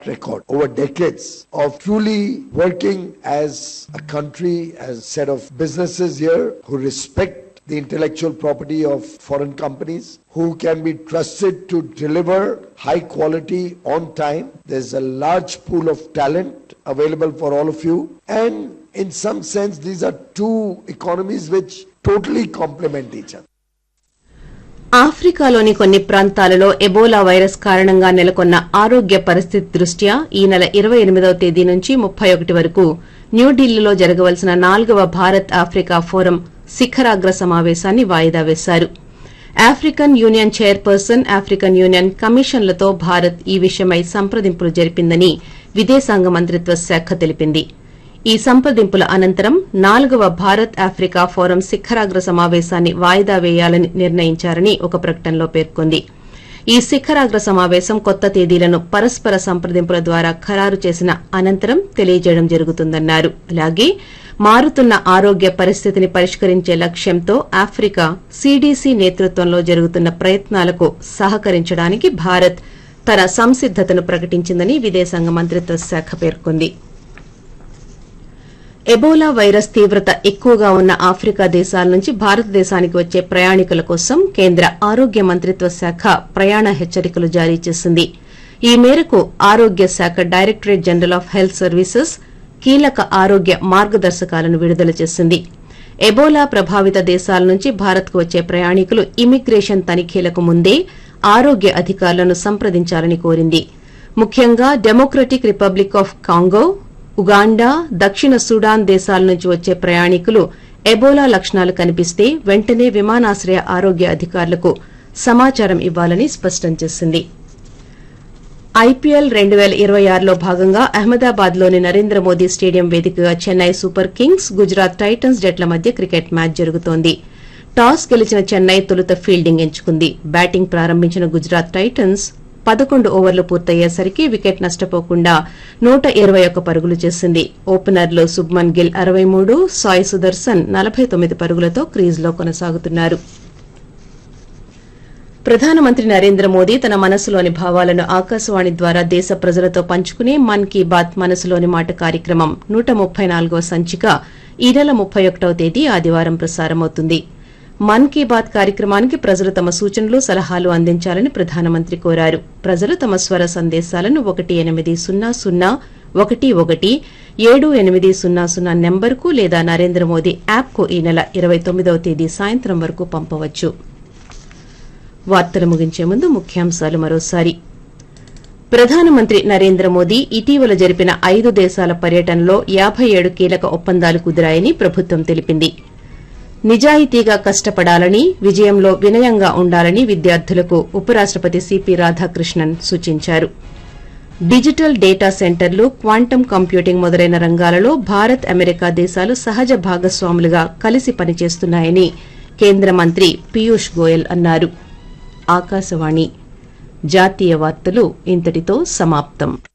record over decades of truly working as a country, as a set of businesses here who respect the intellectual property of foreign companies, who can be trusted to deliver high quality on time. There's a large pool of talent available for all of you. And in some sense, these are two economies which totally complement each other. ఆఫ్రికాలోని కొన్ని ప్రాంతాలలో Ebola virus కారణంగా నెలకొన్న ఆరోగ్య పరిస్థితి దృష్ట్యా ఈ నెల ఇరవై ఎనిమిదవ తేదీ నుంచి ముప్పై ఒకటి వరకు న్యూఢిల్లీలో జరగవలసిన నాలుగవ భారత్ ఆఫ్రికా ఫోరం శిఖరాగ్ర సమావేశాన్ని వాయిదా వేశారు African union chairperson African union కమిషన్లతో భారత్ ఈ విషయమై సంప్రదింపులు జరిపిందని విదేశాంగ మంత్రిత్వ శాఖ తెలిపింది ఈ సంప్రదింపుల అనంతరం నాలుగవ భారత్ ఆఫ్రికా ఫోరం శిఖరాగ్ర సమావేశాన్ని వాయిదా వేయాలని నిర్ణయించారని ఒక ప్రకటనలో పేర్కొంది ఈ శిఖరాగ్ర సమావేశం కొత్త తేదీలను పరస్పర సంప్రదింపుల ద్వారా ఖరారు చేసిన అనంతరం తెలియజేయడం జరుగుతుందన్నారు అలాగే మారుతున్న ఆరోగ్య పరిస్థితిని పరిష్కరించే లక్ష్యంతో ఆఫ్రికా సీడీసీ నేతృత్వంలో జరుగుతున్న ప్రయత్నాలకు సహకరించడానికి భారత్ తన సంసిద్దతను ప్రకటించిందని విదేశాంగ మంత్రిత్వ శాఖ పేర్కొంది ఎబోలా వైరస్ తీవ్రత ఎక్కువగా ఉన్న ఆఫ్రికా దేశాల నుంచి భారతదేశానికి వచ్చే ప్రయాణికుల కోసం కేంద్ర ఆరోగ్య మంత్రిత్వ శాఖ ప్రయాణ హెచ్చరికలు జారీ చేసింది ఈ మేరకు ఆరోగ్య శాఖ directorate general of health services కీలక ఆరోగ్య మార్గదర్శకాలను విడుదల చేసింది ఎబోలా ప్రభావిత దేశాల నుంచి భారత్కు వచ్చే ప్రయాణికులు ఇమిగ్రేషన్ తనిఖీలకు ముందే ఆరోగ్య అధికారులను సంప్రదించాలని కోరింది ముఖ్యంగా democratic republic of Congo Uganda దక్షిణ సుడాన్ దేశాల నుంచి వచ్చే ప్రయాణికులు ఎబోలా లక్షణాలు కనిపిస్తే వెంటనే విమానాశ్రయ ఆరోగ్య అధికారులకు సమాచారం ఇవ్వాలని స్పష్టం చేసింది ఐపీఎల్ రెండు పేల ఇరవై ఆరులో భాగంగా అహ్మదాబాద్ లోని నరేంద్ర మోదీ స్టేడియం వేదికగా Chennai super kings Gujarat titans జట్ల మధ్య క్రికెట్ మ్యాచ్ జరుగుతోంది టాస్ గెలిచిన చెన్నై తొలుత ఫీల్డింగ్ ఎంచుకుంది బ్యాటింగ్ ప్రారంభించిన గుజరాత్ టైటన్స్ పదకొండు ఓవర్లు పూర్తయ్యేసరికి వికెట్ నష్టపోకుండా నూట ఇరవై ఒక్క పరుగులు చేసింది ఓపెనర్లో శుభ్మన్ గిల్ అరవై మూడు సాయి సుదర్శన్ నలభై తొమ్మిది పరుగులతో క్రీజ్లో కొనసాగుతున్నారు ప్రధానమంత్రి నరేంద్ర మోదీ తన మనసులోని భావాలను ఆకాశవాణి ద్వారా దేశ ప్రజలతో పంచుకునే మన్ కీ బాత్ మనసులోని మాట కార్యక్రమం నూట ముప్పై నాలుగవ సంచిక ఈ నెల ముప్పై ఒకటవ తేదీ ఆదివారం ప్రసారమవుతుంది మన్ కీ బాత్ కార్యక్రమానికి ప్రజలు తమ సూచనలు సలహాలు అందించాలని ప్రధానమంత్రి కోరారు ప్రజలు తమ స్వర సందేశాలను ఒకటి ఎనిమిది సున్నా సున్నా ఒకటి ఒకటి ఏడు ఎనిమిది సున్నా సున్నా నెంబర్కు లేదా నరేంద్ర మోదీ యాప్కు ఈ నెల ఇరవై తొమ్మిదవ తేదీ సాయంత్రం వరకు పంపవచ్చు వార్తలు ముగించే ముందు ముఖ్యాంశాలు మరోసారి ప్రధానమంత్రి నరేంద్ర మోదీ ఇటీవల జరిపిన ఐదు దేశాల పర్యటనలో యాబై ఏడు కీలక ఒప్పందాలు కుదిరాయని ప్రభుత్వం తెలిపింది నిజాయితీగా కష్టపడాలని విజయంలో వినయంగా ఉండాలని విద్యార్థులకు ఉపరాష్టపతి సిపి రాధాకృష్ణన్ సూచించారు డిజిటల్ డేటా సెంటర్లు క్వాంటం కంప్యూటింగ్ మొదలైన రంగాలలో భారత్ అమెరికా దేశాలు సహజ భాగస్వాములుగా కలిసి పనిచేస్తున్నాయని కేంద్ర మంత్రి పీయూష్ గోయల్ అన్నారు ఆకాశవాణి జాతీయ వార్తలు ఇంతటితో సమాప్తం